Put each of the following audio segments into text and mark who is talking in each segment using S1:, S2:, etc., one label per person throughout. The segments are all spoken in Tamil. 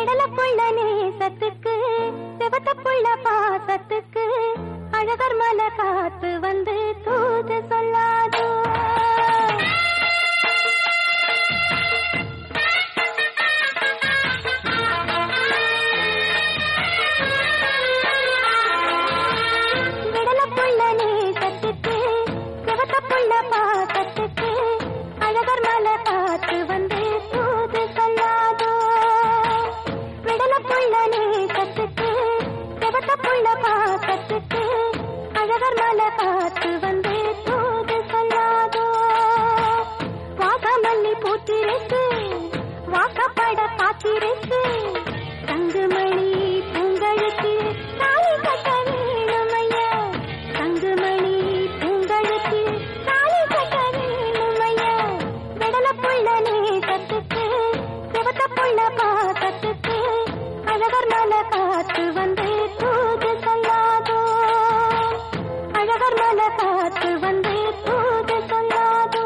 S1: விடலப்புள்ள நேசத்துக்கு சிவத்தப்புள்ள பாசத்துக்கு அழகர் மலை காத்து வந்து தூது சொல்லாதோ விடலப்புள்ள நேசத்துக்கு சிவத்தப்புள்ள பாசத்துக்கு அழகர் மலை காத்து வந்து தூது சொல்லாதோ விடலப்புள்ள நேசத்துக்கு சிவத்தப்புள்ள பாசத்துக்கு அழகர் மலை காத்து வந்து தூது சொல்லாதோ வாசமல்லி பூத்திருக்கு வாக்கப்பட காத்திருக்கு தங்குமணி பூங்கழுத்து தாலி கட்ட வேணுமையா தங்குமணி பூங்கழுத்து தாலி கட்ட வேணுமையா விடலப்புள்ள நேசத்துக்கு சிவத்தப்புள்ள பாசத்துக்கு அழகர் மலை காத்து வந்து தூது சொல்லாதோ அழகர் மலை காத்து வந்து தூது சொல்லாதோ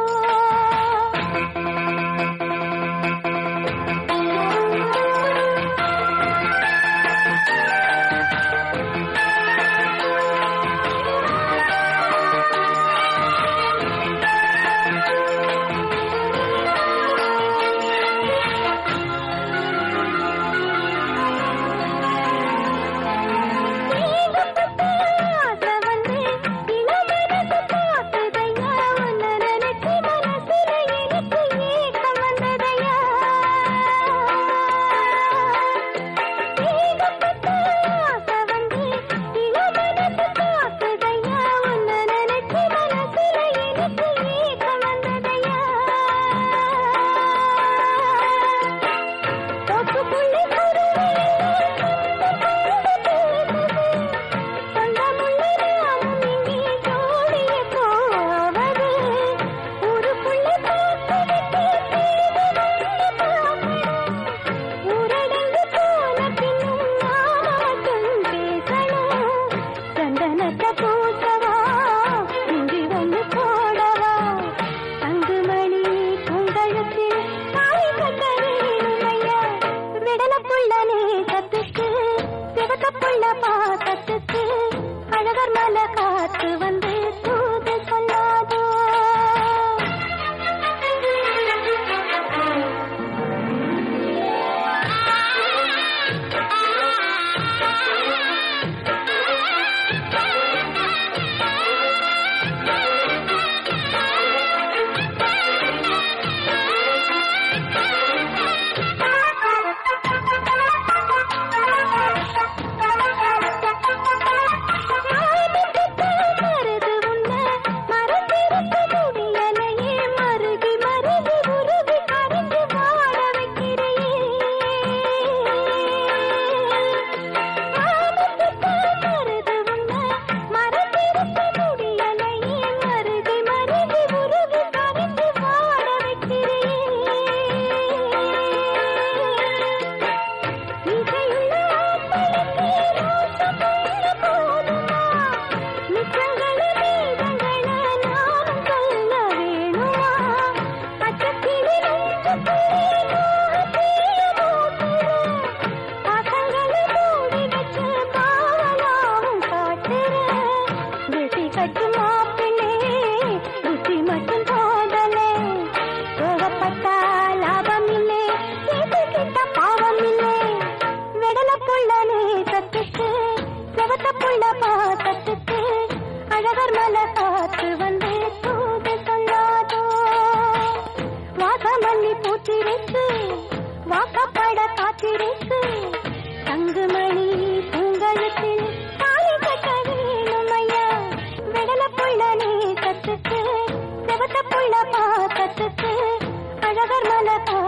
S1: சந்தனத்தை பூசவா இன்றி வந்து போடவா தங்குமணி பூங்கழுத்தில் தாலி கட்ட வேணுமையா விடலப்புள்ள நேசத்துக்கு சிவத்தப்புள்ள பாசத்துக்கு அழகர் மலை காத்து வந்து தூது சொல்லாதோ மருது உன்ன மறந்திருக்க முடியலையே மருகி மருகி உருகி கரைந்து வாழ வைக்கிறையே மருது உன்ன மறந்திருக்க முடியலையே மருகி மருகி உருகி கரைந்து வாழ வைக்கிறையே இசையுள்ள ஆத்தலுக்கு ரோசமுள்ள போதுமா மிச்சங்கள மீதங்கள நானும் சொல்ல வேணுமா பச்சக்கிளி நெஞ்சுக்குள்ளே நாகத்தீய மூட்டுற பசங்கள மூடி வச்சு காவலாவும் காட்டுற வெட்டி கட்டு மாப்பிள்ளே புத்தி மட்டும் போதலே கோவப்பட்டா லாபம் இல்லை கேட்டு கிட்ட பாவம் இல்லை விடலப்புள்ள நேசத்துக்கு செவத்தப்புள்ள பாசத்துக்கு அழகர் மலை காத்து வந்து தூது சொல்லாதோ வாசமல்லி பூத்திருக்கு வாக்கப்பட காத்திருக்கு தங்குமணி பூங்கழுத்தில் தாலி கட்ட வேணுமையா விடலப்புள்ள நேசத்துக்கு செவத்தப்புள்ள பாசத்துக்கு அழகர் மலை